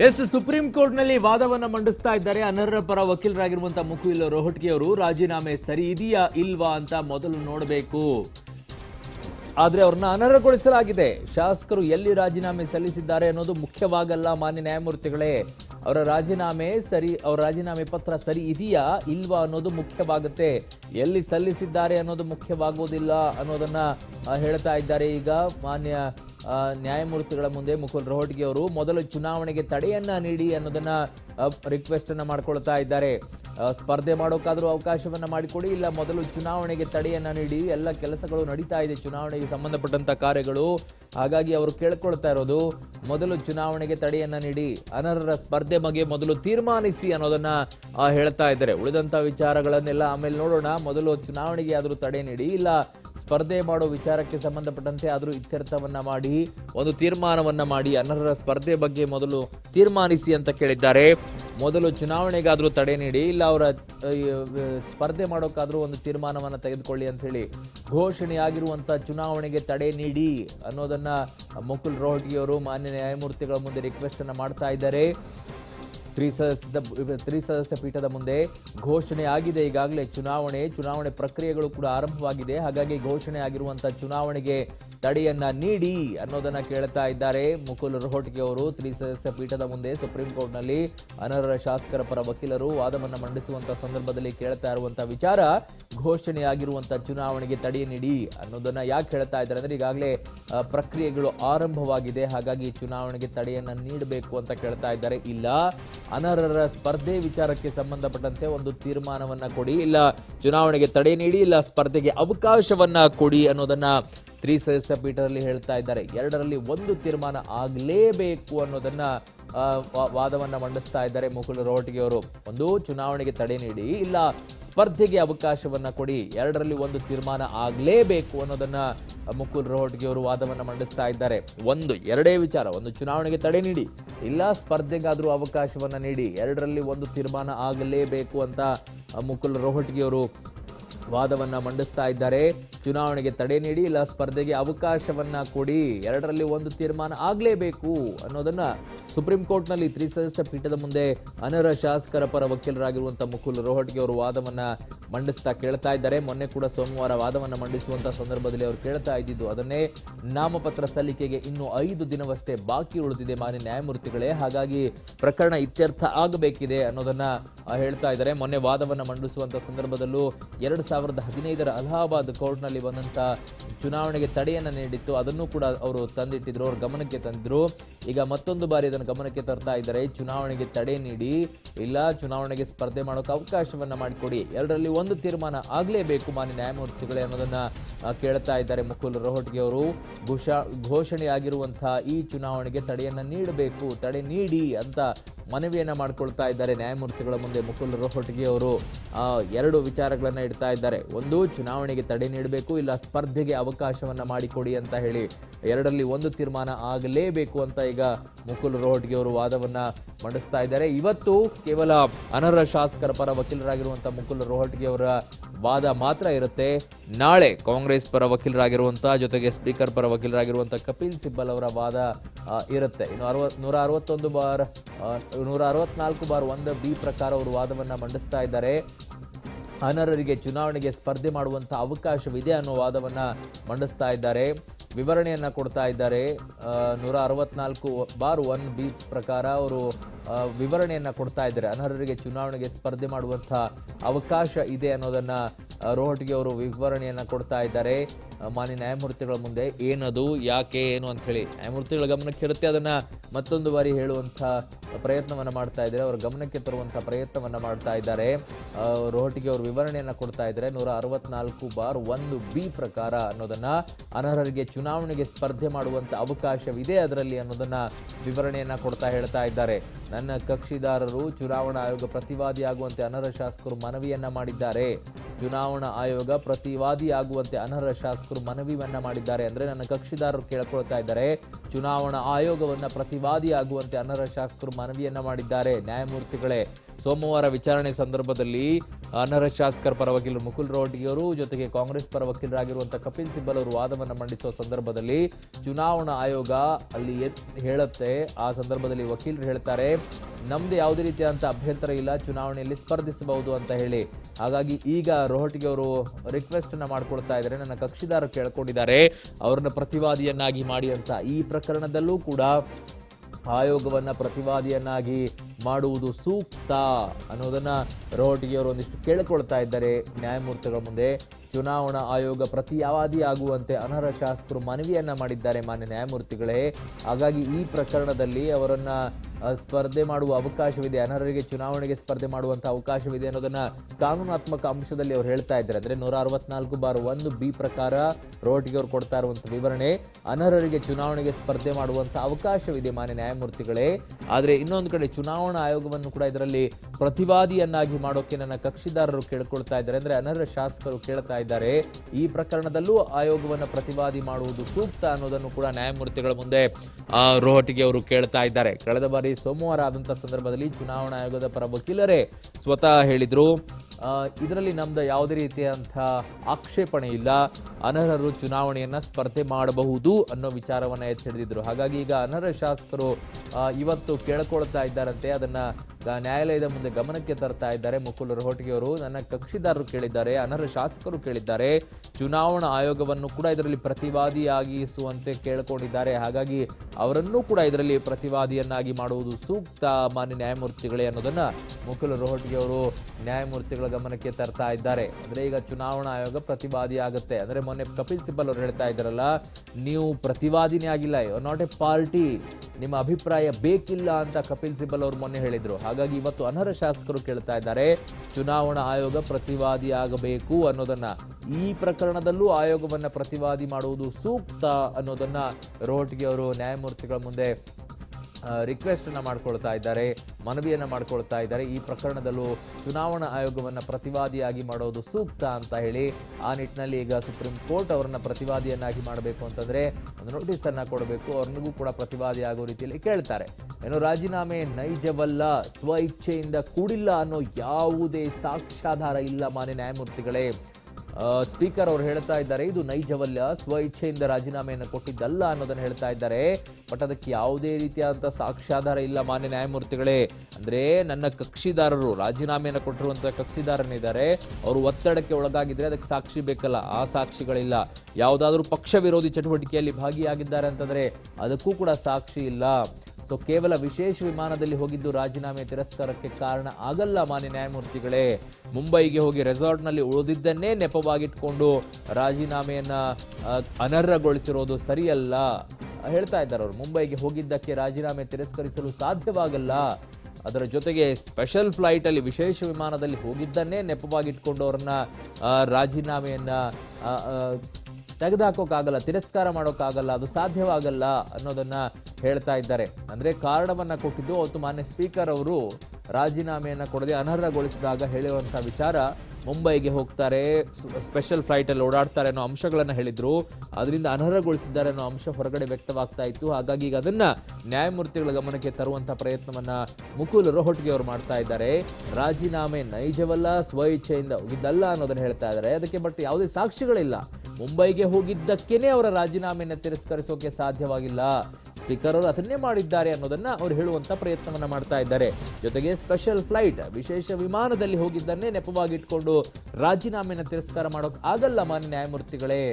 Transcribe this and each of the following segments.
S supreme ಕೋರ್ಟ್ನಲ್ಲಿ ವಾದವನ್ನ ಮಂಡಿಸ್ತಾ ಇದ್ದಾರೆ ಅನರ್ಹ ಪರ ವಕೀಲರಾಗಿರುವಂತಹ ಮುಕುಲ್ ರೋಹಟ್ಗಿ ಅವರು ರಾಜೀನಾಮೆ ಸರಿ ಇದೆಯಾ ಇಲ್ವಾ ಅಂತ ಮೊದಲು ನೋಡಬೇಕು ಆದ್ರೆ ಅವ್ರನ್ನ ಅನರ್ಹಗೊಳಿಸಲಾಗಿದೆ ಶಾಸಕರು ಎಲ್ಲಿ ರಾಜೀನಾಮೆ ಸಲ್ಲಿಸಿದ್ದಾರೆ ಅನ್ನೋದು ಮುಖ್ಯವಾಗಲ್ಲ ಮಾನ್ಯ ನ್ಯಾಯಮೂರ್ತಿಗಳೇ ಅವರ ರಾಜೀನಾಮೆ ಸರಿ ಅವರ ರಾಜೀನಾಮೆ ಪತ್ರ ಸರಿ ಇದೆಯಾ ಇಲ್ವಾ ಅನ್ನೋದು ಮುಖ್ಯವಾಗುತ್ತೆ ಎಲ್ಲಿ ಸಲ್ಲಿಸಿದ್ದಾರೆ ಅನ್ನೋದು ಮುಖ್ಯವಾಗುವುದಿಲ್ಲ ಅನ್ನೋದನ್ನ ಆ, ಹೇಳ್ತಾ ಇದ್ದಾರೆ ಈಗ ಮಾನ್ಯ ಆ, ನ್ಯಾಯಮೂರ್ತಿಗಳ ಮುಂದೆ ಮುಕುಲ್ ರೋಹಟ್ಗಿ ಅವರು ಮೊದಲು ಚುನಾವಣೆಗೆ ತಡೆಯನ್ನ ನೀಡಿ ಅನ್ನೋದನ್ನ ರಿಕ್ವೆಸ್ಟ್ ಅನ್ನ ಮಾಡ್ಕೊಳ್ತಾ ಇದ್ದಾರೆ ಆ, ಸ್ಪರ್ಧೆ ಮಾಡೋಕ್ಕಾದ್ರೂ ಅವಕಾಶವನ್ನ ಮಾಡಿಕೊಡಿ ಇಲ್ಲ ಮೊದಲು ಚುನಾವಣೆಗೆ ತಡೆಯನ್ನ ನೀಡಿ ಎಲ್ಲ ಕೆಲಸಗಳು ನಡೀತಾ ಇದೆ ಚುನಾವಣೆಗೆ ಸಂಬಂಧಪಟ್ಟಂತ ಕಾರ್ಯಗಳು ಹಾಗಾಗಿ ಅವರು ಕೇಳ್ಕೊಳ್ತಾ ಇರೋದು ಮೊದಲು ಚುನಾವಣೆಗೆ ತಡೆಯನ್ನ ನೀಡಿ ಅನರ್ಹರ ಸ್ಪರ್ಧೆ ಬಗ್ಗೆ ಮೊದಲು ತೀರ್ಮಾನಿಸಿ ಅನ್ನೋದನ್ನ ಆ, ಹೇಳ್ತಾ ಇದ್ದಾರೆ ಉಳಿದಂತ ವಿಚಾರಗಳನ್ನೆಲ್ಲ ಆಮೇಲೆ ನೋಡೋಣ ಮೊದಲು ಚುನಾವಣೆಗೆ ಆದ್ರೂ ತಡೆ ನೀಡಿ ಇಲ್ಲ ಸ್ಪರ್ಧೆ ಮಾಡೋ ವಿಚಾರಕ್ಕೆ ಸಂಬಂಧಪಟ್ಟಂತೆ ಆದ್ರೂ ಇತ್ಯರ್ಥವನ್ನ ಮಾಡಿ ಒಂದು ತೀರ್ಮಾನವನ್ನ ಮಾಡಿ ಅನರ್ಹರ ಸ್ಪರ್ಧೆ ಬಗ್ಗೆ ಮೊದಲು ತೀರ್ಮಾನಿಸಿ ಅಂತ ಕೇಳಿದ್ದಾರೆ ಮೊದಲು ಚುನಾವಣೆಗಾದ್ರೂ ತಡೆ ನೀಡಿ ಇಲ್ಲ ಅವರ ಸ್ಪರ್ಧೆ ಮಾಡೋಕ್ಕಾದ್ರೂ ಒಂದು ತೀರ್ಮಾನವನ್ನ ತೆಗೆದುಕೊಳ್ಳಿ ಅಂತ ಹೇಳಿ ಘೋಷಣೆಯಾಗಿರುವಂತ ಚುನಾವಣೆಗೆ ತಡೆ ನೀಡಿ ಅನ್ನೋದನ್ನ ಮುಕುಲ್ ರೋಹಟ್ಗಿ ಅವರು ಮಾನ್ಯ ನ್ಯಾಯಮೂರ್ತಿಗಳ ಮುಂದೆ ರಿಕ್ವೆಸ್ಟ್ ಅನ್ನ ಮಾಡ್ತಾ ಇದ್ದಾರೆ ತ್ರಿಸದಸ್ಯದ ತ್ರಿಸದಸ್ಯ ಪೀಠದ ಮುಂದೆ ಘೋಷಣೆ ಆಗಿದೆ ಈಗಾಗಲೇ ಚುನಾವಣೆ ಚುನಾವಣೆ ಪ್ರಕ್ರಿಯೆಗಳು ಕೂಡ ಆರಂಭವಾಗಿದೆ ಹಾಗಾಗಿ ಘೋಷಣೆ ಆಗಿರುವಂತಹ ಚುನಾವಣೆಗೆ ತಡೆಯನ್ನ ನೀಡಿ ಅನ್ನೋದನ್ನ ಕೇಳ್ತಾ ಇದ್ದಾರೆ ಮುಕುಲ್ ರೋಹಟ್ಗಿ ಅವರು ತ್ರಿಸದಸ್ಯ ಪೀಠದ ಮುಂದೆ ಸುಪ್ರೀಂ ಕೋರ್ಟ್ನಲ್ಲಿ ಅನರ್ಹ ಶಾಸಕರ ಪರ ವಕೀಲರು ವಾದವನ್ನ ಮಂಡಿಸುವಂತ ಸಂದರ್ಭದಲ್ಲಿ ಕೇಳ್ತಾ ಇರುವಂತಹ ವಿಚಾರ ಘೋಷಣೆಯಾಗಿರುವಂತಹ ಚುನಾವಣೆಗೆ ತಡೆ ನೀಡಿ ಅನ್ನೋದನ್ನ ಯಾಕೆ ಹೇಳ್ತಾ ಇದ್ದಾರೆ ಅಂದ್ರೆ ಈಗಾಗಲೇ ಆ, ಪ್ರಕ್ರಿಯೆಗಳು ಆರಂಭವಾಗಿದೆ ಹಾಗಾಗಿ ಚುನಾವಣೆಗೆ ತಡೆಯನ್ನ ನೀಡಬೇಕು ಅಂತ ಕೇಳ್ತಾ ಇದ್ದಾರೆ ಇಲ್ಲ ಅನರ್ಹರ ಸ್ಪರ್ಧೆ ವಿಚಾರಕ್ಕೆ ಸಂಬಂಧಪಟ್ಟಂತೆ ಒಂದು ತೀರ್ಮಾನವನ್ನ ಕೊಡಿ ಇಲ್ಲ ಚುನಾವಣೆಗೆ ತಡೆ ನೀಡಿ ಇಲ್ಲ ಸ್ಪರ್ಧೆಗೆ ಅವಕಾಶವನ್ನ ಕೊಡಿ ಅನ್ನೋದನ್ನ ತ್ರಿಸದಸ್ಯ ಪೀಠದಲ್ಲಿ ಹೇಳ್ತಾ ಇದ್ದಾರೆ ಎರಡರಲ್ಲಿ ಒಂದು ತೀರ್ಮಾನ ಆಗಲೇಬೇಕು ಅನ್ನೋದನ್ನ ಆ, ವಾ- ವಾದವನ್ನ ಮಂಡಿಸ್ತಾ ಇದ್ದಾರೆ ಮುಕುಲ್ ರೋಹಟ್ಗಿ ಅವರು ಒಂದು ಚುನಾವಣೆಗೆ ತಡೆ ನೀಡಿ ಇಲ್ಲ ಸ್ಪರ್ಧೆಗೆ ಅವಕಾಶವನ್ನ ಕೊಡಿ ಎರಡರಲ್ಲಿ ಒಂದು ತೀರ್ಮಾನ ಆಗಲೇಬೇಕು ಅನ್ನೋದನ್ನ ಮುಕುಲ್ ರೋಹಟ್ಗಿ ಅವರು ವಾದವನ್ನ ಮಂಡಿಸ್ತಾ ಇದ್ದಾರೆ ಒಂದು ಎರಡೇ ವಿಚಾರ ಒಂದು ಚುನಾವಣೆಗೆ ತಡೆ ನೀಡಿ ಇಲ್ಲ ಸ್ಪರ್ಧೆಗಾದ್ರೂ ಅವಕಾಶವನ್ನ ನೀಡಿ ಎರಡರಲ್ಲಿ ಒಂದು ತೀರ್ಮಾನ ಆಗಲೇಬೇಕು ಅಂತ ಆ, ಮುಕುಲ್ ರೋಹಟ್ಗಿ ಅವರು ವಾದವನ್ನ ಮಂಡಿಸ್ತಾ ಇದ್ದಾರೆ ಚುನಾವಣೆಗೆ ತಡೆ ನೀಡಿ ಇಲ್ಲ ಸ್ಪರ್ಧೆಗೆ ಅವಕಾಶವನ್ನ ಕೊಡಿ ಎರಡರಲ್ಲಿ ಒಂದು ತೀರ್ಮಾನ ಆಗಲೇಬೇಕು ಅನ್ನೋದನ್ನ ಸುಪ್ರೀಂ ಕೋರ್ಟ್ನಲ್ಲಿ ತ್ರಿಸದಸ್ಯ ಪೀಠದ ಮುಂದೆ ಅನರ್ಹ ಶಾಸಕರ ಪರ ವಕೀಲರಾಗಿರುವಂತಹ ಮುಕುಲ್ ರೋಹಟ್ಗಿ ಅವರು ವಾದವನ್ನ ಮಂಡಿಸ್ತಾ ಕೇಳ್ತಾ ಇದ್ದಾರೆ ಮೊನ್ನೆ ಕೂಡ ಸೋಮವಾರ ವಾದವನ್ನ ಮಂಡಿಸುವಂತ ಸಂದರ್ಭದಲ್ಲಿ ಅವರು ಕೇಳ್ತಾ ಇದ್ದಿದ್ದು ಅದನ್ನೇ ನಾಮಪತ್ರ ಸಲ್ಲಿಕೆಗೆ ಇನ್ನು ಐದು ದಿನವಷ್ಟೇ ಬಾಕಿ ಉಳಿದಿದೆ ಮಾನ್ಯ ನ್ಯಾಯಮೂರ್ತಿಗಳೇ ಹಾಗಾಗಿ ಪ್ರಕರಣ ಇತ್ಯರ್ಥ ಆಗಬೇಕಿದೆ ಅನ್ನೋದನ್ನ ಆ, ಹೇಳ್ತಾ ಇದ್ದಾರೆ ಮೊನ್ನೆ ವಾದವನ್ನ ಮಂಡಿಸುವಂತ ಸಂದರ್ಭದಲ್ಲೂ ಎರಡು ಸಾವಿರದ ಹದಿನೈದರ ಅಲಹಾಬಾದ್ ಕೋರ್ಟ್ನಲ್ಲಿ ಬಂದಂತ ಚುನಾವಣೆಗೆ ತಡೆಯನ್ನ ನೀಡಿತ್ತು ಅದನ್ನು ಕೂಡ ಅವರು ತಂದಿಟ್ಟಿದ್ರು ಅವ್ರ ಗಮನಕ್ಕೆ ತಂದಿದ್ರು ಈಗ ಮತ್ತೊಂದು ಬಾರಿ ಅದನ್ನು ಗಮನಕ್ಕೆ ತರ್ತಾ ಇದ್ದಾರೆ ಚುನಾವಣೆಗೆ ತಡೆ ನೀಡಿ ಇಲ್ಲ ಚುನಾವಣೆಗೆ ಸ್ಪರ್ಧೆ ಮಾಡೋಕೆ ಅವಕಾಶವನ್ನ ಮಾಡಿಕೊಡಿ ಎರಡರಲ್ಲಿ ಒಂದು ತೀರ್ಮಾನ ಆಗಲೇಬೇಕು ಮಾನ್ಯ ನ್ಯಾಯಮೂರ್ತಿಗಳೇ ಅನ್ನೋದನ್ನ ಆ, ಕೇಳ್ತಾ ಇದ್ದಾರೆ ಮುಕುಲ್ ರೋಹಟ್ಗಿ ಅವರು ಘೋಷ ಘೋಷಣೆಯಾಗಿರುವಂತಹ ಈ ಚುನಾವಣೆಗೆ ತಡೆಯನ್ನ ನೀಡಬೇಕು ತಡೆ ನೀಡಿ ಅಂತ ಮನವಿಯನ್ನ ಮಾಡ್ಕೊಳ್ತಾ ಇದ್ದಾರೆ ನ್ಯಾಯಮೂರ್ತಿಗಳ ಮುಂದೆ ಮುಕುಲ್ ರೋಹಟ್ಗಿ ಅವರು ಆ, ಎರಡು ವಿಚಾರಗಳನ್ನ ಇಡ್ತಾ ಇದ್ದಾರೆ ಒಂದು ಚುನಾವಣೆಗೆ ತಡೆ ನೀಡಬೇಕು ಇಲ್ಲ ಸ್ಪರ್ಧೆಗೆ ಅವಕಾಶವನ್ನ ಮಾಡಿಕೊಡಿ ಅಂತ ಹೇಳಿ ಎರಡರಲ್ಲಿ ಒಂದು ತೀರ್ಮಾನ ಆಗಲೇಬೇಕು ಅಂತ ಈಗ ಮುಕುಲ್ ರೋಹಟ್ಗಿ ಅವರು ವಾದವನ್ನ ಮಂಡಿಸ್ತಾ ಇದ್ದಾರೆ ಇವತ್ತು ಕೇವಲ ಅನರ್ಹ ಶಾಸಕರ ಪರ ವಕೀಲರಾಗಿರುವಂತಹ ಮುಕುಲ್ ರೋಹಟ್ಗಿ ಅವರ ವಾದ ಮಾತ್ರ ಇರುತ್ತೆ ನಾಳೆ ಕಾಂಗ್ರೆಸ್ ಪರ ವಕೀಲರಾಗಿರುವಂತಹ ಜೊತೆಗೆ ಸ್ಪೀಕರ್ ಪರ ವಕೀಲರಾಗಿರುವಂತಹ ಕಪಿಲ್ ಸಿಬ್ಬಲ್ ಅವರ ವಾದ ಆ, ಇರುತ್ತೆ ಇನ್ನು ಅರವತ್ ನೂರ ಅರವತ್ತೊಂದು ಬಾರ್ ಆ, ನೂರ ಅರವತ್ನಾಲ್ಕು ಬಾರ್ ಒಂದು ಬಿ ಪ್ರಕಾರ ಅವರು ವಾದವನ್ನ ಮಂಡಿಸ್ತಾ ಇದ್ದಾರೆ ಅನರ್ಹರಿಗೆ ಚುನಾವಣೆಗೆ ಸ್ಪರ್ಧೆ ಮಾಡುವಂತ ಅವಕಾಶವಿದೆ ಅನ್ನೋ ವಾದವನ್ನ ಮಂಡಿಸ್ತಾ ಇದ್ದಾರೆ ವಿವರಣೆಯನ್ನ ಕೊಡ್ತಾ ಇದ್ದಾರೆ ಆ, ನೂರ ಅರವತ್ನಾಲ್ಕು ಬಾರ್ ಒನ್ ಬಿ ಪ್ರಕಾರ ಅವರು ಆ, ವಿವರಣೆಯನ್ನ ಕೊಡ್ತಾ ಇದ್ದಾರೆ ಅನರ್ಹರಿಗೆ ಚುನಾವಣೆಗೆ ಸ್ಪರ್ಧೆ ಮಾಡುವಂತ ಅವಕಾಶ ಇದೆ ಅನ್ನೋದನ್ನ ಆ, ರೋಹಟ್ಗಿ ಅವರು ವಿವರಣೆಯನ್ನ ಕೊಡ್ತಾ ಇದ್ದಾರೆ ಆ, ಮಾನ್ಯ ನ್ಯಾಯಮೂರ್ತಿಗಳ ಮುಂದೆ ಏನದು ಯಾಕೆ ಏನು ಅಂತ ಹೇಳಿ ನ್ಯಾಯಮೂರ್ತಿಗಳ ಗಮನಕ್ಕೆ ಇರುತ್ತೆ ಅದನ್ನ ಮತ್ತೊಂದು ಬಾರಿ ಹೇಳುವಂತ ಪ್ರಯತ್ನವನ್ನ ಮಾಡ್ತಾ ಇದ್ದಾರೆ ಅವರ ಗಮನಕ್ಕೆ ತರುವಂತ ಪ್ರಯತ್ನವನ್ನ ಮಾಡ್ತಾ ಇದ್ದಾರೆ ಆ, ರೋಹಟ್ಗಿ ಅವರು ವಿವರಣೆಯನ್ನ ಕೊಡ್ತಾ ಇದ್ದಾರೆ ನೂರ ಅರವತ್ನಾಲ್ಕು ಬಾರ್ ಒಂದು ಬಿ ಪ್ರಕಾರ ಅನ್ನೋದನ್ನ ಅನರ್ಹರಿಗೆ ಚುನಾವಣೆಗೆ ಸ್ಪರ್ಧೆ ಮಾಡುವಂತ ಅವಕಾಶವಿದೆ ಅದರಲ್ಲಿ ಅನ್ನೋದನ್ನ ವಿವರಣೆಯನ್ನ ಕೊಡ್ತಾ ಹೇಳ್ತಾ ಇದ್ದಾರೆ ನನ್ನ ಕಕ್ಷಿದಾರರು ಚುನಾವಣಾ ಆಯೋಗ ಪ್ರತಿವಾದಿಯಾಗುವಂತೆ ಅನರ್ಹ ಶಾಸಕರು ಮನವಿಯನ್ನ ಮಾಡಿದ್ದಾರೆ ಚುನಾವಣಾ ಆಯೋಗ ಪ್ರತಿವಾದಿಯಾಗುವಂತೆ ಅನರ್ಹ ಶಾಸಕರು ಮನವಿಯನ್ನ ಮಾಡಿದ್ದಾರೆ ಅಂದ್ರೆ ನನ್ನ ಕಕ್ಷಿದಾರರು ಕೇಳ್ಕೊಳ್ತಾ ಇದ್ದಾರೆ ಚುನಾವಣಾ ಆಯೋಗವನ್ನ ಪ್ರತಿವಾದಿಯಾಗುವಂತೆ ಅನರ್ಹ ಶಾಸಕರು ಮನವಿಯನ್ನ ಮಾಡಿದ್ದಾರೆ ನ್ಯಾಯಮೂರ್ತಿಗಳೇ ಸೋಮವಾರ ವಿಚಾರಣೆ ಸಂದರ್ಭದಲ್ಲಿ ಅನರ್ಹ ಶಾಸಕರ ಪರ ವಕೀಲರು ಮುಕುಲ್ ರೋಹಟ್ಗಿ ಅವರು ಜೊತೆಗೆ ಕಾಂಗ್ರೆಸ್ ಪರ ವಕೀಲರಾಗಿರುವಂತಹ ಕಪಿಲ್ ಸಿಬ್ಬಲ್ ಅವರು ವಾದವನ್ನು ಮಂಡಿಸುವ ಸಂದರ್ಭದಲ್ಲಿ ಚುನಾವಣಾ ಆಯೋಗ ಅಲ್ಲಿ ಎತ್ ಹೇಳುತ್ತೆ ಆ ಸಂದರ್ಭದಲ್ಲಿ ವಕೀಲರು ಹೇಳ್ತಾರೆ ನಮ್ದು ಯಾವುದೇ ರೀತಿಯಾದಂಥ ಅಭ್ಯಂತರ ಇಲ್ಲ ಚುನಾವಣೆಯಲ್ಲಿ ಸ್ಪರ್ಧಿಸಬಹುದು ಅಂತ ಹೇಳಿ ಹಾಗಾಗಿ ಈಗ ರೋಹಟ್ಗಿ ಅವರು ರಿಕ್ವೆಸ್ಟ್ ಅನ್ನ ಮಾಡ್ಕೊಳ್ತಾ ಇದ್ದಾರೆ ನನ್ನ ಕಕ್ಷಿದಾರ ಕೇಳ್ಕೊಂಡಿದ್ದಾರೆ ಅವರನ್ನ ಪ್ರತಿವಾದಿಯನ್ನಾಗಿ ಮಾಡಿ ಅಂತ ಈ ಪ್ರಕರಣದಲ್ಲೂ ಕೂಡ ಆಯೋಗವನ್ನ ಪ್ರತಿವಾದಿಯನ್ನಾಗಿ ಮಾಡುವುದು ಸೂಕ್ತ ಅನ್ನೋದನ್ನ ರೋಹಟಿಗೆ ಅವರು ಒಂದಿಷ್ಟು ಕೇಳಿಕೊಳ್ತಾ ಇದ್ದಾರೆ ನ್ಯಾಯಮೂರ್ತಿಗಳ ಮುಂದೆ ಚುನಾವಣಾ ಆಯೋಗ ಪ್ರತಿವಾದಿ ಆಗುವಂತೆ ಅನರ್ಹ ಶಾಸಕರು ಮನವಿಯನ್ನ ಮಾಡಿದ್ದಾರೆ ಮಾನ್ಯ ನ್ಯಾಯಮೂರ್ತಿಗಳೇ ಹಾಗಾಗಿ ಈ ಪ್ರಕರಣದಲ್ಲಿ ಅವರನ್ನ ಆ, ಸ್ಪರ್ಧೆ ಮಾಡುವ ಅವಕಾಶವಿದೆ ಅನರ್ಹರಿಗೆ ಚುನಾವಣೆಗೆ ಸ್ಪರ್ಧೆ ಮಾಡುವಂತ ಅವಕಾಶವಿದೆ ಅನ್ನೋದನ್ನ ಕಾನೂನಾತ್ಮಕ ಅಂಶದಲ್ಲಿ ಅವರು ಹೇಳ್ತಾ ಇದ್ದಾರೆ ಅಂದ್ರೆ ನೂರ ಅರವತ್ನಾಲ್ಕು ಬಾರ್ ಒಂದು ಬಿ ಪ್ರಕಾರ ರೋಹಟಿಗೆ ಅವರು ಕೊಡ್ತಾ ಇರುವಂತ ವಿವರಣೆ ಅನರ್ಹರಿಗೆ ಚುನಾವಣೆಗೆ ಸ್ಪರ್ಧೆ ಮಾಡುವಂತ ಅವಕಾಶವಿದೆ ಮಾನ್ಯ ನ್ಯಾಯಮೂರ್ತಿಗಳೇ ಆದ್ರೆ ಇನ್ನೊಂದು ಕಡೆ ಚುನಾವಣಾ ಆಯೋಗವನ್ನು ಕೂಡ ಇದರಲ್ಲಿ ಪ್ರತಿವಾದಿಯನ್ನಾಗಿ ಮಾಡೋಕೆ ನನ್ನ ಕಕ್ಷಿದಾರರು ಕೇಳ್ಕೊಳ್ತಾ ಇದ್ದಾರೆ ಅಂದ್ರೆ ಅನರ್ಹ ಶಾಸಕರು ಕೇಳ್ತಾ ಇದ್ದಾರೆ ಈ ಪ್ರಕರಣದಲ್ಲೂ ಆಯೋಗವನ್ನು ಪ್ರತಿವಾದಿ ಮಾಡುವುದು ಸೂಕ್ತ ಅನ್ನೋದನ್ನು ಕೂಡ ನ್ಯಾಯಮೂರ್ತಿಗಳ ಮುಂದೆ ಆ, ರೋಹಟಿಗೆ ಅವರು ಕೇಳ್ತಾ ಇದ್ದಾರೆ ಕಳೆದ ಬಾರಿ ಸೋಮವಾರ ಆದಂತ ಸಂದರ್ಭದಲ್ಲಿ ಚುನಾವಣಾ ಆಯೋಗದ ಪರ ವಕೀಲರೇ ಸ್ವತಃ ಹೇಳಿದ್ರು ಆ, ಇದರಲ್ಲಿ ನಮ್ದು ಯಾವುದೇ ರೀತಿಯಂಥ ಆಕ್ಷೇಪಣೆ ಇಲ್ಲ ಅನರ್ಹರು ಚುನಾವಣೆಯನ್ನ ಸ್ಪರ್ಧೆ ಮಾಡಬಹುದು ಅನ್ನೋ ವಿಚಾರವನ್ನ ಎತ್ತಿ ಹಿಡಿದಿದ್ರು ಹಾಗಾಗಿ ಈಗ ಅನರ್ಹ ಶಾಸಕರು ಆ, ಇವತ್ತು ಕೇಳ್ಕೊಳ್ತಾ ಇದ್ದಾರಂತೆ ಅದನ್ನ ಗ- ನ್ಯಾಯಾಲಯದ ಮುಂದೆ ಗಮನಕ್ಕೆ ತರ್ತಾ ಇದ್ದಾರೆ ಮುಕುಲ್ ರೋಹಟಿಗೆ ಅವರು ನನ್ನ ಕಕ್ಷಿದಾರರು ಕೇಳಿದ್ದಾರೆ ಅನರ್ಹ ಶಾಸಕರು ಕೇಳಿದ್ದಾರೆ ಚುನಾವಣಾ ಆಯೋಗವನ್ನು ಕೂಡ ಇದರಲ್ಲಿ ಪ್ರತಿವಾದಿಯಾಗಿಸುವಂತೆ ಕೇಳ್ಕೊಂಡಿದ್ದಾರೆ ಹಾಗಾಗಿ ಅವರನ್ನೂ ಕೂಡ ಇದರಲ್ಲಿ ಪ್ರತಿವಾದಿಯನ್ನಾಗಿ ಮಾಡುವುದು ಸೂಕ್ತ ಮಾನ್ಯ ನ್ಯಾಯಮೂರ್ತಿಗಳೇ ಅನ್ನೋದನ್ನ ಮುಕುಲ್ ರೋಹಟಿಗೆ ಅವರು ನ್ಯಾಯಮೂರ್ತಿಗಳ ಗಮನಕ್ಕೆ ತರ್ತಾ ಇದ್ದಾರೆ ಅಂದ್ರೆ ಈಗ ಚುನಾವಣಾ ಆಯೋಗ ಪ್ರತಿವಾದಿ ಆಗುತ್ತೆ ಅಂದ್ರೆ ಮೊನ್ನೆ ಕಪಿಲ್ ಸಿಬ್ಬಲ್ ಅವರು ಹೇಳ್ತಾ ಇದ್ದಾರಲ್ಲ ನೀವು ಪ್ರತಿವಾದಿನೇ ಆಗಿಲ್ಲ ನಾಟ್ ಎ ಪಾರ್ಟಿ ನಿಮ್ಮ ಅಭಿಪ್ರಾಯ ಬೇಕಿಲ್ಲ ಅಂತ ಕಪಿಲ್ ಸಿಬ್ಬಲ್ ಅವರು ಮೊನ್ನೆ ಹೇಳಿದ್ರು ಹಾಗಾಗಿ ಇವತ್ತು ಅನರ್ಹ ಶಾಸಕರು ಕೇಳ್ತಾ ಇದ್ದಾರೆ ಚುನಾವಣಾ ಆಯೋಗ ಪ್ರತಿವಾದಿ ಆಗಬೇಕು ಅನ್ನೋದನ್ನ ಈ ಪ್ರಕರಣದಲ್ಲೂ ಆಯೋಗವನ್ನ ಪ್ರತಿವಾದಿ ಮಾಡುವುದು ಸೂಕ್ತ ಅನ್ನೋದನ್ನ ರೋಹಟ್ಗಿ ಅವರು ನ್ಯಾಯಮೂರ್ತಿಗಳ ಮುಂದೆ ರಿಕ್ವೆಸ್ಟ್ ಅನ್ನ ಮಾಡ್ಕೊಳ್ತಾ ಇದ್ದಾರೆ ಮನವಿಯನ್ನ ಮಾಡ್ಕೊಳ್ತಾ ಇದ್ದಾರೆ ಈ ಪ್ರಕರಣದಲ್ಲೂ ಚುನಾವಣಾ ಆಯೋಗವನ್ನ ಪ್ರತಿವಾದಿಯಾಗಿ ಮಾಡೋದು ಸೂಕ್ತ ಅಂತ ಹೇಳಿ ಆ ನಿಟ್ಟಿನಲ್ಲಿ ಈಗ ಸುಪ್ರೀಂ ಕೋರ್ಟ್ ಅವರನ್ನ ಪ್ರತಿವಾದಿಯನ್ನಾಗಿ ಮಾಡಬೇಕು ಅಂತಂದ್ರೆ ಒಂದು ನೋಟಿಸ್ ಅನ್ನ ಕೊಡಬೇಕು ಅವ್ರನಿಗೂ ಕೂಡ ಪ್ರತಿವಾದಿ ಆಗೋ ರೀತಿಯಲ್ಲಿ ಕೇಳ್ತಾರೆ ಏನು ರಾಜೀನಾಮೆ ನೈಜವಲ್ಲ ಸ್ವ ಇಚ್ಛೆಯಿಂದ ಕೂಡಿಲ್ಲ ಅನ್ನೋ ಯಾವುದೇ ಸಾಕ್ಷ್ಯಾಧಾರ ಇಲ್ಲ ಮಾನ್ಯ ನ್ಯಾಯಮೂರ್ತಿಗಳೇ ಆ, ಸ್ಪೀಕರ್ ಅವರು ಹೇಳ್ತಾ ಇದ್ದಾರೆ ಇದು ನೈಜವಲ್ಲ ಸ್ವ ಇಚ್ಛೆಯಿಂದ ರಾಜೀನಾಮೆಯನ್ನು ಕೊಟ್ಟಿದ್ದಲ್ಲ ಅನ್ನೋದನ್ನ ಹೇಳ್ತಾ ಇದ್ದಾರೆ ಬಟ್ ಅದಕ್ಕೆ ಯಾವುದೇ ರೀತಿಯಾದಂಥ ಸಾಕ್ಷ್ಯಾಧಾರ ಇಲ್ಲ ಮಾನ್ಯ ನ್ಯಾಯಮೂರ್ತಿಗಳೇ ಅಂದ್ರೆ ನನ್ನ ಕಕ್ಷಿದಾರರು ರಾಜೀನಾಮೆಯನ್ನು ಕೊಟ್ಟಿರುವಂತಹ ಕಕ್ಷಿದಾರನಿದ್ದಾರೆ ಅವರು ಒತ್ತಡಕ್ಕೆ ಒಳಗಾಗಿದ್ರೆ ಅದಕ್ಕೆ ಸಾಕ್ಷಿ ಬೇಕಲ್ಲ ಆ ಸಾಕ್ಷಿಗಳಿಲ್ಲ ಯಾವುದಾದ್ರೂ ಪಕ್ಷ ವಿರೋಧಿ ಚಟುವಟಿಕೆಯಲ್ಲಿ ಭಾಗಿಯಾಗಿದ್ದಾರೆ ಅಂತಂದ್ರೆ ಅದಕ್ಕೂ ಕೂಡ ಸಾಕ್ಷಿ ಇಲ್ಲ ಸೊ ಕೇವಲ ವಿಶೇಷ ವಿಮಾನದಲ್ಲಿ ಹೋಗಿದ್ದು ರಾಜೀನಾಮೆ ತಿರಸ್ಕಾರಕ್ಕೆ ಕಾರಣ ಆಗಲ್ಲ ಮಾನ್ಯ ನ್ಯಾಯಮೂರ್ತಿಗಳೇ ಮುಂಬೈಗೆ ಹೋಗಿ ರೆಸಾರ್ಟ್ನಲ್ಲಿ ಉಳಿದಿದ್ದನ್ನೇ ನೆಪವಾಗಿಟ್ಕೊಂಡು ರಾಜೀನಾಮೆಯನ್ನ ಆ, ಅನರ್ಹಗೊಳಿಸಿರೋದು ಸರಿಯಲ್ಲ ಹೇಳ್ತಾ ಇದ್ದಾರೆ ಅವರು ಮುಂಬೈಗೆ ಹೋಗಿದ್ದಕ್ಕೆ ರಾಜೀನಾಮೆ ತಿರಸ್ಕರಿಸಲು ಸಾಧ್ಯವಾಗಲ್ಲ ಅದರ ಜೊತೆಗೆ ಸ್ಪೆಷಲ್ ಫ್ಲೈಟ್ ಅಲ್ಲಿ ವಿಶೇಷ ವಿಮಾನದಲ್ಲಿ ಹೋಗಿದ್ದನ್ನೇ ನೆಪವಾಗಿಟ್ಕೊಂಡು ಅವ್ರನ್ನ ಆ, ರಾಜೀನಾಮೆಯನ್ನ ಆ, ಆ, ತೆಗೆದುಹಾಕೋಕ್ಕಾಗಲ್ಲ ತಿರಸ್ಕಾರ ಮಾಡೋಕ್ಕಾಗಲ್ಲ ಅದು ಸಾಧ್ಯವಾಗಲ್ಲ ಅನ್ನೋದನ್ನ ಹೇಳ್ತಾ ಇದ್ದಾರೆ ಅಂದ್ರೆ ಕಾರಣವನ್ನ ಕೊಟ್ಟಿದ್ದು ಅವತ್ತು ಮಾನ್ಯ ಸ್ಪೀಕರ್ ಅವರು ರಾಜೀನಾಮೆಯನ್ನ ಕೊಡದೆ ಅನರ್ಹಗೊಳಿಸಿದಾಗ ಹೇಳಿರುವಂತಹ ವಿಚಾರ ಮುಂಬೈಗೆ ಹೋಗ್ತಾರೆ ಸ್ಪೆಷಲ್ ಫ್ಲೈಟ್ ಅಲ್ಲಿ ಓಡಾಡ್ತಾರೆ ಅನ್ನೋ ಅಂಶಗಳನ್ನ ಹೇಳಿದ್ರು ಅದರಿಂದ ಅನರ್ಹಗೊಳಿಸಿದ್ದಾರೆ ಅನ್ನೋ ಅಂಶ ಹೊರಗಡೆ ವ್ಯಕ್ತವಾಗ್ತಾ ಇತ್ತು ಹಾಗಾಗಿ ಈಗ ಅದನ್ನ ನ್ಯಾಯಮೂರ್ತಿಗಳ ಗಮನಕ್ಕೆ ತರುವಂತ ಪ್ರಯತ್ನವನ್ನ ಮುಕುಲ್ ರೋಹಟ್ಗೆ ಅವರು ಮಾಡ್ತಾ ಇದ್ದಾರೆ ರಾಜೀನಾಮೆ ನೈಜವಲ್ಲ ಸ್ವ ಇಚ್ಛೆಯಿಂದ ಹೋಗಿದ್ದಲ್ಲ ಅನ್ನೋದನ್ನ ಹೇಳ್ತಾ ಇದ್ದಾರೆ ಅದಕ್ಕೆ ಬಟ್ ಯಾವುದೇ ಸಾಕ್ಷಿಗಳಿಲ್ಲ ಮುಂಬೈಗೆ ಹೋಗಿದ್ದಕ್ಕೇನೆ ಅವರ ರಾಜೀನಾಮೆಯನ್ನು ತಿರಸ್ಕರಿಸೋಕೆ ಸಾಧ್ಯವಾಗಿಲ್ಲ ಸ್ಪೀಕರ್ ಅವರು ಅದನ್ನೇ ಮಾಡಿದ್ದಾರೆ ಅನ್ನೋದನ್ನ ಅವ್ರು ಹೇಳುವಂತ ಪ್ರಯತ್ನವನ್ನ ಮಾಡ್ತಾ ಇದ್ದಾರೆ ಜೊತೆಗೆ ಸ್ಪೆಷಲ್ ಫ್ಲೈಟ್ ವಿಶೇಷ ವಿಮಾನದಲ್ಲಿ ಹೋಗಿದ್ದನ್ನೇ ನೆಪವಾಗಿಟ್ಕೊಂಡು ರಾಜೀನಾಮೆಯನ್ನು ತಿರಸ್ಕಾರ ಮಾಡೋಕ್ ಆಗಲ್ಲ ಮಾನ್ಯ ನ್ಯಾಯಮೂರ್ತಿಗಳೇ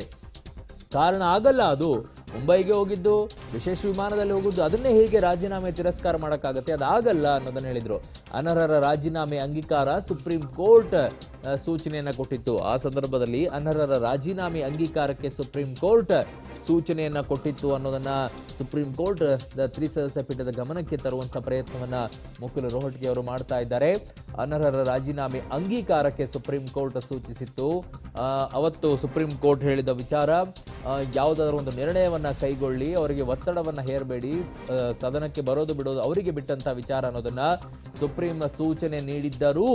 ಕಾರಣ ಆಗಲ್ಲ ಅದು ಮುಂಬೈಗೆ ಹೋಗಿದ್ದು ವಿಶೇಷ ವಿಮಾನದಲ್ಲಿ ಹೋಗಿದ್ದು ಅದನ್ನೇ ಹೇಗೆ ರಾಜೀನಾಮೆ ತಿರಸ್ಕಾರ ಮಾಡೋಕ್ಕಾಗತ್ತೆ ಅದಾಗಲ್ಲ ಅನ್ನೋದನ್ನ ಹೇಳಿದ್ರು ಅನರ್ಹರ ರಾಜೀನಾಮೆ ಅಂಗೀಕಾರ ಸುಪ್ರೀಂ ಕೋರ್ಟ್ ಆ, ಸೂಚನೆಯನ್ನ ಕೊಟ್ಟಿತ್ತು ಆ ಸಂದರ್ಭದಲ್ಲಿ ಅನರ್ಹರ ರಾಜೀನಾಮೆ ಅಂಗೀಕಾರಕ್ಕೆ ಸುಪ್ರೀಂ ಕೋರ್ಟ್ ಸೂಚನೆಯನ್ನ ಕೊಟ್ಟಿತ್ತು ಅನ್ನೋದನ್ನ ಸುಪ್ರೀಂ ಕೋರ್ಟ್ ದ ತ್ರಿಸದಸ್ಯ ಪೀಠದ ಗಮನಕ್ಕೆ ತರುವಂತ ಪ್ರಯತ್ನವನ್ನ ಮುಕುಲ್ ರೋಹಟ್ಗಿ ಅವರು ಮಾಡ್ತಾ ಇದ್ದಾರೆ ಅನರ್ಹರ ರಾಜೀನಾಮೆ ಅಂಗೀಕಾರಕ್ಕೆ ಸುಪ್ರೀಂ ಕೋರ್ಟ್ ಸೂಚಿಸಿತ್ತು ಆ, ಅವತ್ತು ಸುಪ್ರೀಂ ಕೋರ್ಟ್ ಹೇಳಿದ ವಿಚಾರ ಆ, ಯಾವುದಾದ್ರೂ ಒಂದು ನಿರ್ಣಯವನ್ನ ಕೈಗೊಳ್ಳಿ ಅವರಿಗೆ ಒತ್ತಡವನ್ನ ಹೇರಬೇಡಿ ಆ, ಸದನಕ್ಕೆ ಬರೋದು ಬಿಡೋದು ಅವರಿಗೆ ಬಿಟ್ಟಂತ ವಿಚಾರ ಅನ್ನೋದನ್ನ ಸುಪ್ರೀಂ ಸೂಚನೆ ನೀಡಿದ್ದರೂ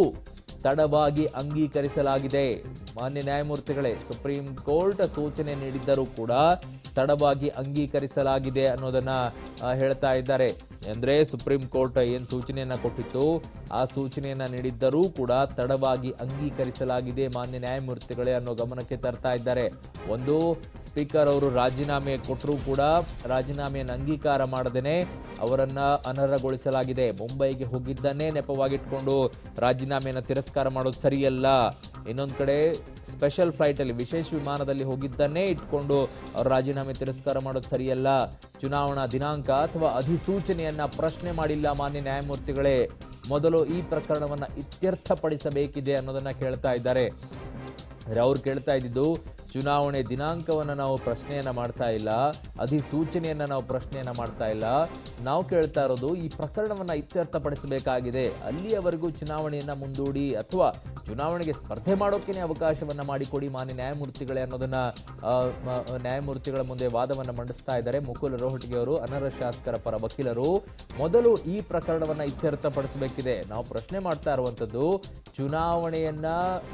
ತಡವಾಗಿ ಅಂಗೀಕರಿಸಲಾಗಿದೆ ಮಾನ್ಯ ನ್ಯಾಯಮೂರ್ತಿಗಳೇ ಸುಪ್ರೀಂ ಕೋರ್ಟ್ ಸೂಚನೆ ನೀಡಿದ್ದರೂ ಕೂಡ ತಡವಾಗಿ ಅಂಗೀಕರಿಸಲಾಗಿದೆ ಅನ್ನೋದನ್ನ ಆ, ಹೇಳ್ತಾ ಇದ್ದಾರೆ ಅಂದ್ರೆ ಸುಪ್ರೀಂ ಕೋರ್ಟ್ ಏನ್ ಸೂಚನೆಯನ್ನ ಕೊಟ್ಟಿತ್ತು ಆ ಸೂಚನೆಯನ್ನ ನೀಡಿದ್ದರೂ ಕೂಡ ತಡವಾಗಿ ಅಂಗೀಕರಿಸಲಾಗಿದೆ ಮಾನ್ಯ ನ್ಯಾಯಮೂರ್ತಿಗಳೇ ಅನ್ನೋ ಗಮನಕ್ಕೆ ತರ್ತಾ ಇದ್ದಾರೆ ಒಂದು ಸ್ಪೀಕರ್ ಅವರು ರಾಜೀನಾಮೆ ಕೊಟ್ಟರೂ ಕೂಡ ರಾಜೀನಾಮೆಯನ್ನು ಅಂಗೀಕಾರ ಮಾಡದೇನೆ ಅವರನ್ನ ಅನರ್ಹಗೊಳಿಸಲಾಗಿದೆ ಮುಂಬೈಗೆ ಹೋಗಿದ್ದನ್ನೇ ನೆಪವಾಗಿಟ್ಕೊಂಡು ರಾಜೀನಾಮೆಯನ್ನು ತಿರಸ್ಕಾರ ಮಾಡೋದು ಸರಿಯಲ್ಲ ಇನ್ನೊಂದು ಕಡೆ ಸ್ಪೆಷಲ್ ಫ್ಲೈಟ್ ಅಲ್ಲಿ ವಿಶೇಷ ವಿಮಾನದಲ್ಲಿ ಹೋಗಿದ್ದನ್ನೇ ಇಟ್ಕೊಂಡು ಅವ್ರ ರಾಜೀನಾಮೆ ತಿರಸ್ಕಾರ ಮಾಡೋದು ಸರಿಯಲ್ಲ ಚುನಾವಣಾ ದಿನಾಂಕ ಅಥವಾ ಅಧಿಸೂಚನೆಯನ್ನ ಪ್ರಶ್ನೆ ಮಾಡಿಲ್ಲ ಮಾನ್ಯ ನ್ಯಾಯಮೂರ್ತಿಗಳೇ ಮೊದಲು ಈ ಪ್ರಕರಣವನ್ನ ಇತ್ಯರ್ಥಪಡಿಸಬೇಕಿದೆ ಅನ್ನೋದನ್ನ ಕೇಳ್ತಾ ಇದ್ದಾರೆ ಅಂದ್ರೆ ಅವ್ರು ಕೇಳ್ತಾ ಇದ್ದಿದ್ದು ಚುನಾವಣೆ ದಿನಾಂಕವನ್ನ ನಾವು ಪ್ರಶ್ನೆಯನ್ನ ಮಾಡ್ತಾ ಇಲ್ಲ ಅಧಿಸೂಚನೆಯನ್ನ ನಾವು ಪ್ರಶ್ನೆಯನ್ನ ಮಾಡ್ತಾ ಇಲ್ಲ ನಾವು ಕೇಳ್ತಾ ಇರೋದು ಈ ಪ್ರಕರಣವನ್ನ ಇತ್ಯರ್ಥಪಡಿಸಬೇಕಾಗಿದೆ ಅಲ್ಲಿಯವರೆಗೂ ಚುನಾವಣೆಯನ್ನ ಮುಂದೂಡಿ ಅಥವಾ ಚುನಾವಣೆಗೆ ಸ್ಪರ್ಧೆ ಮಾಡೋಕೆನೆ ಅವಕಾಶವನ್ನ ಮಾಡಿಕೊಡಿ ಮಾನ್ಯ ನ್ಯಾಯಮೂರ್ತಿಗಳೇ ಅನ್ನೋದನ್ನ ಆ, ಮ- ನ್ಯಾಯಮೂರ್ತಿಗಳ ಮುಂದೆ ವಾದವನ್ನ ಮಂಡಿಸ್ತಾ ಇದ್ದಾರೆ ಮುಕುಲ್ ರೋಹಟಗಿ ಅವರು ಅನರ್ಹ ಶಾಸಕರ ಪರ ವಕೀಲರು ಮೊದಲು ಈ ಪ್ರಕರಣವನ್ನ ಇತ್ಯರ್ಥಪಡಿಸಬೇಕಿದೆ ನಾವು ಪ್ರಶ್ನೆ ಮಾಡ್ತಾ ಇರುವಂತದ್ದು ಚುನಾವಣೆಯನ್ನ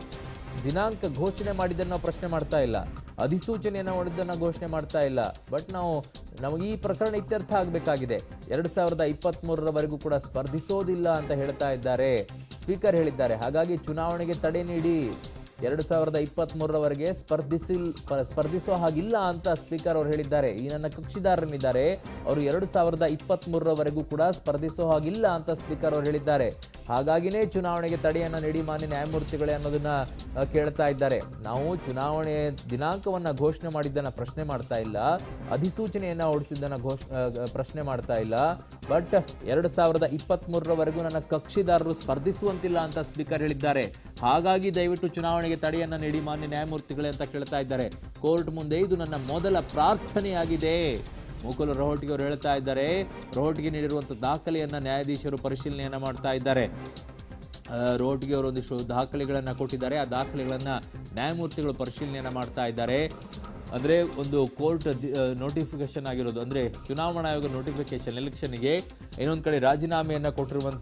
ದಿನಾಂಕ ಘೋಷಣೆ ಮಾಡಿದ್ದನ್ನು ನಾವು ಪ್ರಶ್ನೆ ಮಾಡ್ತಾ ಇಲ್ಲ ಅಧಿಸೂಚನೆಯನ್ನು ಮಾಡಿದ್ದನ್ನು ಘೋಷಣೆ ಮಾಡ್ತಾ ಇಲ್ಲ ಬಟ್ ನಾವು ನಮಗೆ ಈ ಪ್ರಕರಣ ಇತ್ಯರ್ಥ ಆಗಬೇಕಾಗಿದೆ ಎರಡ್ ಸಾವಿರದ ಇಪ್ಪತ್ತ್ ಮೂರರವರೆಗೂ ಕೂಡ ಸ್ಪರ್ಧಿಸೋದಿಲ್ಲ ಅಂತ ಹೇಳ್ತಾ ಇದ್ದಾರೆ ಸ್ಪೀಕರ್ ಹೇಳಿದ್ದಾರೆ ಹಾಗಾಗಿ ಚುನಾವಣೆಗೆ ತಡೆ ನೀಡಿ ಎರಡು ಸಾವಿರದ ಇಪ್ಪತ್ತ್ ಮೂರರವರೆಗೆ ಸ್ಪರ್ಧಿಸಿಲ್ ಪ- ಸ್ಪರ್ಧಿಸೋ ಹಾಗಿಲ್ಲ ಅಂತ ಸ್ಪೀಕರ್ ಅವರು ಹೇಳಿದ್ದಾರೆ ಈ ನನ್ನ ಕಕ್ಷಿದಾರನಿದ್ದಾರೆ ಅವರು ಎರಡು ಸಾವಿರದ ಇಪ್ಪತ್ತ್ ಮೂರರವರೆಗೂ ಕೂಡ ಸ್ಪರ್ಧಿಸೋ ಹಾಗಿಲ್ಲ ಅಂತ ಸ್ಪೀಕರ್ ಅವರು ಹೇಳಿದ್ದಾರೆ ಹಾಗಾಗಿನೇ ಚುನಾವಣೆಗೆ ತಡೆಯನ್ನ ನೀಡಿ ಮಾನ್ಯ ನ್ಯಾಯಮೂರ್ತಿಗಳೇ ಅನ್ನೋದನ್ನ ಆ, ಕೇಳ್ತಾ ಇದ್ದಾರೆ ನಾವು ಚುನಾವಣೆ ದಿನಾಂಕವನ್ನ ಘೋಷಣೆ ಮಾಡಿದ್ದನ್ನ ಪ್ರಶ್ನೆ ಮಾಡ್ತಾ ಇಲ್ಲ ಅಧಿಸೂಚನೆಯನ್ನ ಹೊರಡಿಸಿದ್ದನ್ನ ಘೋಷ ಆ, ಪ್ರಶ್ನೆ ಮಾಡ್ತಾ ಇಲ್ಲ ಬಟ್ ಎರಡು ಸಾವಿರದ ಇಪ್ಪತ್ತ್ ಮೂರರವರೆಗೂ ನನ್ನ ಕಕ್ಷಿದಾರರು ಸ್ಪರ್ಧಿಸುವಂತಿಲ್ಲ ಅಂತ ಸ್ಪೀಕರ್ ಹೇಳಿದ್ದಾರೆ ಹಾಗಾಗಿ ದಯವಿಟ್ಟು ಚುನಾವಣೆಗೆ ತಡೆಯನ್ನ ನೀಡಿ ಮಾನ್ಯ ನ್ಯಾಯಮೂರ್ತಿಗಳೇ ಅಂತ ಕೇಳ್ತಾ ಇದ್ದಾರೆ ಕೋರ್ಟ್ ಮುಂದೆ ಇದು ನನ್ನ ಮೊದಲ ಪ್ರಾರ್ಥನೆಯಾಗಿದೆ ಮುಕುಲ್ ರೋಹಟ್ಗಿ ಅವರು ಹೇಳ್ತಾ ಇದ್ದಾರೆ ರೋಹಟ್ಗಿ ನೀಡಿರುವಂತಹ ದಾಖಲೆಯನ್ನ ನ್ಯಾಯಾಧೀಶರು ಪರಿಶೀಲನೆಯನ್ನ ಮಾಡ್ತಾ ಇದ್ದಾರೆ ಆ, ರೋಹಟ್ಗಿ ಅವರು ಒಂದಿಷ್ಟು ದಾಖಲೆಗಳನ್ನ ಕೊಟ್ಟಿದ್ದಾರೆ ಆ ದಾಖಲೆಗಳನ್ನ ನ್ಯಾಯಮೂರ್ತಿಗಳು ಪರಿಶೀಲನೆಯನ್ನ ಮಾಡ್ತಾ ಇದ್ದಾರೆ ಅಂದ್ರೆ ಒಂದು ಕೋರ್ಟ್ ನೋಟಿಫಿಕೇಶನ್ ಆಗಿರೋದು ಅಂದ್ರೆ ಚುನಾವಣಾ ಆಯೋಗ ನೋಟಿಫಿಕೇಶನ್ ಎಲೆಕ್ಷನ್ಗೆ ಇನ್ನೊಂದು ಕಡೆ ರಾಜೀನಾಮೆಯನ್ನ ಕೊಟ್ಟಿರುವಂತ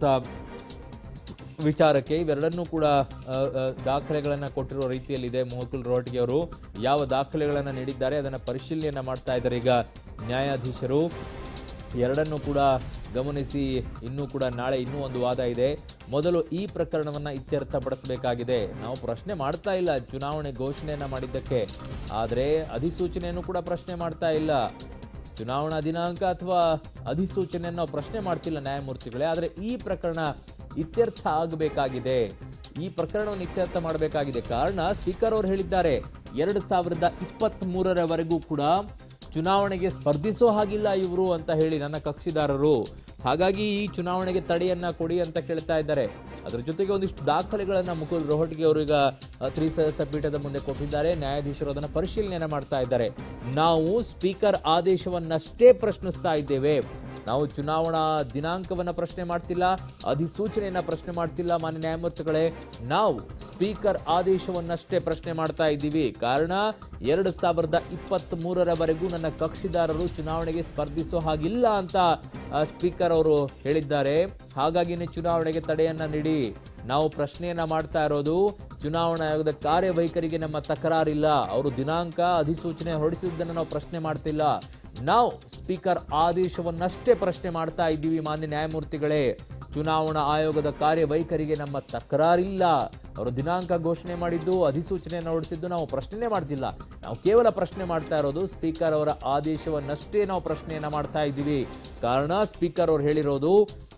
ವಿಚಾರಕ್ಕೆ ಇವೆರಡನ್ನೂ ಕೂಡ ಆ, ಆ, ದಾಖಲೆಗಳನ್ನ ಕೊಟ್ಟಿರುವ ರೀತಿಯಲ್ಲಿದೆ ಮುಕುಲ್ ರೋಹಟ್ಗಿ ಅವರು ಯಾವ ದಾಖಲೆಗಳನ್ನ ನೀಡಿದ್ದಾರೆ ಅದನ್ನ ಪರಿಶೀಲನೆಯನ್ನ ಮಾಡ್ತಾ ಇದ್ದಾರೆ ಈಗ ನ್ಯಾಯಾಧೀಶರು ಎರಡನ್ನೂ ಕೂಡ ಗಮನಿಸಿ ಇನ್ನೂ ಕೂಡ ನಾಳೆ ಇನ್ನೂ ಒಂದು ವಾದ ಇದೆ ಮೊದಲು ಈ ಪ್ರಕರಣವನ್ನ ಇತ್ಯರ್ಥಪಡಿಸಬೇಕಾಗಿದೆ ನಾವು ಪ್ರಶ್ನೆ ಮಾಡ್ತಾ ಇಲ್ಲ ಚುನಾವಣೆ ಘೋಷಣೆಯನ್ನ ಮಾಡಿದ್ದಕ್ಕೆ ಆದರೆ ಅಧಿಸೂಚನೆಯನ್ನು ಕೂಡ ಪ್ರಶ್ನೆ ಮಾಡ್ತಾ ಇಲ್ಲ ಚುನಾವಣಾ ದಿನಾಂಕ ಅಥವಾ ಅಧಿಸೂಚನೆಯನ್ನು ನಾವು ಪ್ರಶ್ನೆ ಮಾಡ್ತಿಲ್ಲ ನ್ಯಾಯಮೂರ್ತಿಗಳೇ ಆದರೆ ಈ ಪ್ರಕರಣ ಇತ್ಯರ್ಥ ಆಗಬೇಕಾಗಿದೆ ಈ ಪ್ರಕರಣವನ್ನು ಇತ್ಯರ್ಥ ಮಾಡಬೇಕಾಗಿದೆ ಕಾರಣ ಸ್ಪೀಕರ್ ಅವರು ಹೇಳಿದ್ದಾರೆ ಎರಡು ಸಾವಿರದ ಇಪ್ಪತ್ತ್ ಮೂರರವರೆಗೂ ಕೂಡ ಚುನಾವಣೆಗೆ ಸ್ಪರ್ಧಿಸೋ ಹಾಗಿಲ್ಲ ಇವರು ಅಂತ ಹೇಳಿ ನನ್ನ ಕಕ್ಷಿದಾರರು ಹಾಗಾಗಿ ಈ ಚುನಾವಣೆಗೆ ತಡೆಯನ್ನ ಕೊಡಿ ಅಂತ ಕೇಳ್ತಾ ಇದ್ದಾರೆ ಅದರ ಜೊತೆಗೆ ಒಂದಿಷ್ಟು ದಾಖಲೆಗಳನ್ನ ಮುಕುಲ್ ರೋಹಟ್ಗಿ ಅವರು ಈಗ ಅ, ತ್ರಿಸದಸ್ಯ ಪೀಠದ ಮುಂದೆ ಕೊಟ್ಟಿದ್ದಾರೆ ನ್ಯಾಯಾಧೀಶರು ಅದನ್ನ ಪರಿಶೀಲನೆಯನ್ನ ಮಾಡ್ತಾ ಇದ್ದಾರೆ ನಾವು ಸ್ಪೀಕರ್ ಆದೇಶವನ್ನಷ್ಟೇ ಪ್ರಶ್ನಿಸ್ತಾ ಇದ್ದೇವೆ ನಾವು ಚುನಾವಣಾ ದಿನಾಂಕವನ್ನ ಪ್ರಶ್ನೆ ಮಾಡ್ತಿಲ್ಲ ಅಧಿಸೂಚನೆಯನ್ನ ಪ್ರಶ್ನೆ ಮಾಡ್ತಿಲ್ಲ ಮಾನ್ಯ ನ್ಯಾಯಮೂರ್ತಿಗಳೇ ನಾವು ಸ್ಪೀಕರ್ ಆದೇಶವನ್ನಷ್ಟೇ ಪ್ರಶ್ನೆ ಮಾಡ್ತಾ ಇದ್ದೀವಿ ಕಾರಣ ಎರಡು ಸಾವಿರದ ಇಪ್ಪತ್ತ್ ಮೂರರವರೆಗೂ ನನ್ನ ಕಕ್ಷಿದಾರರು ಚುನಾವಣೆಗೆ ಸ್ಪರ್ಧಿಸೋ ಹಾಗಿಲ್ಲ ಅಂತ ಆ, ಸ್ಪೀಕರ್ ಅವರು ಹೇಳಿದ್ದಾರೆ ಹಾಗಾಗಿನೇ ಚುನಾವಣೆಗೆ ತಡೆಯನ್ನ ನೀಡಿ ನಾವು ಪ್ರಶ್ನೆಯನ್ನ ಮಾಡ್ತಾ ಇರೋದು ಚುನಾವಣಾ ಆಯೋಗದ ಕಾರ್ಯವೈಖರಿಗೆ ನಮ್ಮ ತಕರಾರಿಲ್ಲ ಅವರು ದಿನಾಂಕ ಅಧಿಸೂಚನೆ ಹೊರಡಿಸಿದ್ದನ್ನು ನಾವು ಪ್ರಶ್ನೆ ಮಾಡ್ತಿಲ್ಲ ನಾವು ಸ್ಪೀಕರ್ ಆದೇಶವನ್ನಷ್ಟೇ ಪ್ರಶ್ನೆ ಮಾಡ್ತಾ ಇದ್ದೀವಿ ಮಾನ್ಯ ನ್ಯಾಯಮೂರ್ತಿಗಳೇ ಚುನಾವಣಾ ಆಯೋಗದ ಕಾರ್ಯವೈಖರಿಗೆ ನಮ್ಮ ತಕರಾರಿಲ್ಲ ಅವರು ದಿನಾಂಕ ಘೋಷಣೆ ಮಾಡಿದ್ದು ಅಧಿಸೂಚನೆಯನ್ನು ಹೊರಡಿಸಿದ್ದು ನಾವು ಪ್ರಶ್ನೆನೇ ಮಾಡ್ತಿಲ್ಲ ನಾವು ಕೇವಲ ಪ್ರಶ್ನೆ ಮಾಡ್ತಾ ಇರೋದು ಸ್ಪೀಕರ್ ಅವರ ಆದೇಶವನ್ನಷ್ಟೇ ನಾವು ಪ್ರಶ್ನೆಯನ್ನ ಮಾಡ್ತಾ ಇದ್ದೀವಿ ಕಾರಣ ಸ್ಪೀಕರ್ ಅವರು ಹೇಳಿರೋದು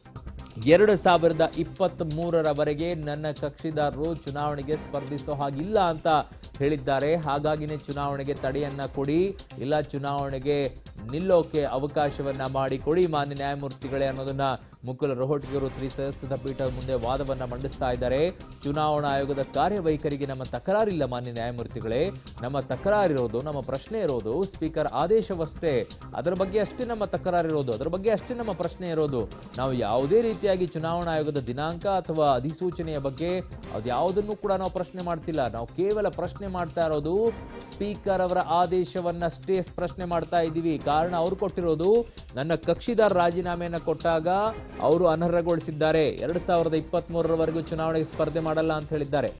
ಎರಡು ಸಾವಿರದ ಇಪ್ಪತ್ತ್ ಮೂರರವರೆಗೆ ನನ್ನ ಕಕ್ಷಿದಾರರು ಚುನಾವಣೆಗೆ ಸ್ಪರ್ಧಿಸೋ ಹಾಗಿಲ್ಲ ಅಂತ ಹೇಳಿದ್ದಾರೆ ಹಾಗಾಗಿನೇ ಚುನಾವಣೆಗೆ ತಡೆಯನ್ನ ಕೊಡಿ ಇಲ್ಲ ಚುನಾವಣೆಗೆ ನಿಲ್ಲೋಕೆ ಅವಕಾಶವನ್ನ ಮಾಡಿಕೊಡಿ ಮಾನ್ಯ ನ್ಯಾಯಮೂರ್ತಿಗಳೇ ಅನ್ನೋದನ್ನ ಮುಕುಲ್ ರೋಹಟ್ಗಿರು ತ್ರಿಸದಸ್ಯದ ಪೀಠದ ಮುಂದೆ ವಾದವನ್ನ ಮಂಡಿಸ್ತಾ ಇದ್ದಾರೆ ಚುನಾವಣಾ ಆಯೋಗದ ಕಾರ್ಯವೈಖರಿಗೆ ನಮ್ಮ ತಕರಾರಿಲ್ಲ ಮಾನ್ಯ ನ್ಯಾಯಮೂರ್ತಿಗಳೇ ನಮ್ಮ ತಕರಾರಿರೋದು ನಮ್ಮ ಪ್ರಶ್ನೆ ಇರೋದು ಸ್ಪೀಕರ್ ಆದೇಶವಷ್ಟೇ ಅದರ ಬಗ್ಗೆ ಅಷ್ಟೇ ನಮ್ಮ ತಕರಾರಿರೋದು ಅದರ ಬಗ್ಗೆ ಅಷ್ಟೇ ನಮ್ಮ ಪ್ರಶ್ನೆ ಇರೋದು ನಾವು ಯಾವುದೇ ರೀತಿಯಾಗಿ ಚುನಾವಣಾ ಆಯೋಗದ ದಿನಾಂಕ ಅಥವಾ ಅಧಿಸೂಚನೆಯ ಬಗ್ಗೆ ಅದ್ಯಾವುದನ್ನು ಕೂಡ ನಾವು ಪ್ರಶ್ನೆ ಮಾಡ್ತಿಲ್ಲ ನಾವು ಕೇವಲ ಪ್ರಶ್ನೆ ಮಾಡ್ತಾ ಇರೋದು ಸ್ಪೀಕರ್ ಅವರ ಆದೇಶವನ್ನಷ್ಟೇ ಪ್ರಶ್ನೆ ಮಾಡ್ತಾ ಇದ್ದೀವಿ ಕಾರಣ ಅವರು ಕೊಟ್ಟಿರೋದು ನನ್ನ ಕಕ್ಷಿದಾರ ರಾಜೀನಾಮೆಯನ್ನ ಕೊಟ್ಟಾಗ ಅವರು ಅನರ್ಹಗೊಳಿಸಿದ್ದಾರೆ ಎರಡ್ ಸಾವಿರದ ಇಪ್ಪತ್ತ್ ಮೂರರವರೆಗೂ ಚುನಾವಣೆಗೆ ಸ್ಪರ್ಧೆ ಮಾಡಲ್ಲ ಅಂತ ಹೇಳಿದ್ದಾರೆ